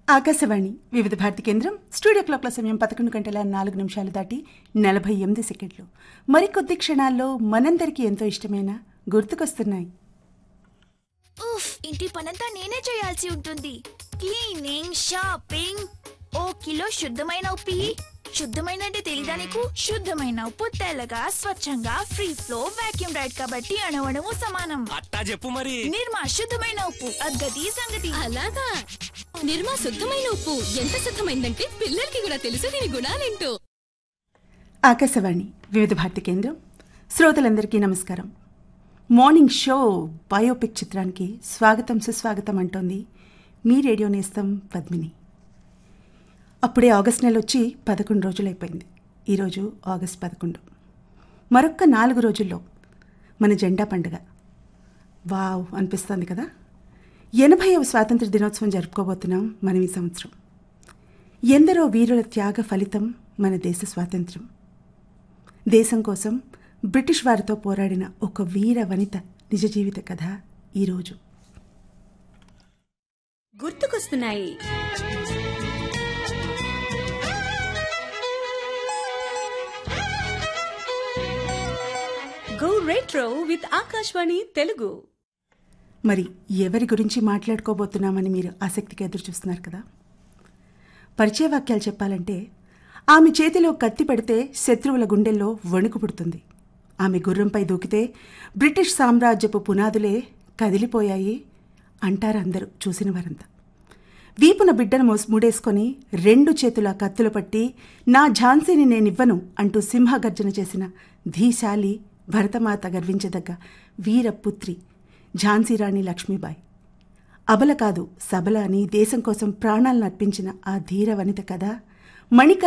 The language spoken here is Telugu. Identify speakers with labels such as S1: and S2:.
S1: ఆకాశవాణి వివిధ భారతి కేంద్రం స్టూడియో క్లాక్ల సమయం పదకొండు గంటల నాలుగు నిమిషాలు దాటి నలభై ఎనిమిది సెకండ్లు మరికొద్ది క్షణాల్లో మనందరికీ ఎంతో ఇష్టమైన గుర్తుకొస్తున్నాయి
S2: ఉఫ్ ఇంటి పనంతా నేనే చేయాల్సి ఉంటుంది క్లీనింగ్ షాపింగ్ ఓ కిలో శుద్ధమైన ఉప్పి శుద్ధమైన అంటే తెలీదా నీకు శుద్ధమైన ఉప్పు తెల్లగా స్వచ్ఛంగా ఫ్రీ ఫ్లో వాక్యూమ్ రైడ్ కాబట్టి అణవణము సమానం
S3: అట్టా చెప్పు మరి
S2: నిర్మా శుద్ధమైన ఉప్పు అద్గతి సంగతి
S4: అలాగా నిర్మా శుద్ధమైన ఉప్పు ఎంత శుద్ధమైందంటే పిల్లలకి కూడా తెలుసు దీని గుణాలేంటో
S1: ఆకాశవాణి వివిధ భారతి కేంద్రం శ్రోతలందరికీ నమస్కారం మార్నింగ్ షో బయోపిక్ చిత్రానికి స్వాగతం సుస్వాగతం అంటోంది మీ రేడియో నేస్తం పద్మిని అప్పుడే ఆగస్ట్ నెల వచ్చి పదకొండు రోజులైపోయింది ఈరోజు ఆగస్ట్ పదకొండు మరొక్క నాలుగు రోజుల్లో మన జెండా పండుగ వావ్ అనిపిస్తుంది కదా ఎనభైవ స్వాతంత్ర దినోత్సవం జరుపుకోబోతున్నాం మనం ఈ సంవత్సరం ఎందరో వీరుల త్యాగ ఫలితం మన దేశ స్వాతంత్ర్యం దేశం కోసం బ్రిటిష్ వారితో పోరాడిన ఒక వీర వనిత నిజ జీవిత కథ ఈరోజు
S4: గుర్తుకొస్తున్నాయి go retro with Akashvani Telugu
S1: మరి ఎవరి గురించి మాట్లాడుకోబోతున్నామని మీరు ఆసక్తిగా ఎదురు చూస్తున్నారు కదా పరిచయ వాక్యాలు చెప్పాలంటే ఆమె చేతిలో కత్తి పెడితే శత్రువుల గుండెల్లో వణుకు పుడుతుంది ఆమె గుర్రంపై దూకితే బ్రిటిష్ సామ్రాజ్యపు పునాదులే కదిలిపోయాయి అంటారు అందరూ చూసిన వారంతా వీపున బిడ్డను మోస్ ముడేసుకొని రెండు చేతుల కత్తులు పట్టి నా ఝాన్సీని నేనివ్వను అంటూ సింహగర్జన చేసిన ధీశాలి భరతమాత గర్వించదగ్గ వీరపుత్రి ఝాన్సీరాణి లక్ష్మీబాయి అబల కాదు సబల అని దేశం కోసం ప్రాణాలను అర్పించిన ఆ ధీర వనిత కథ మణిక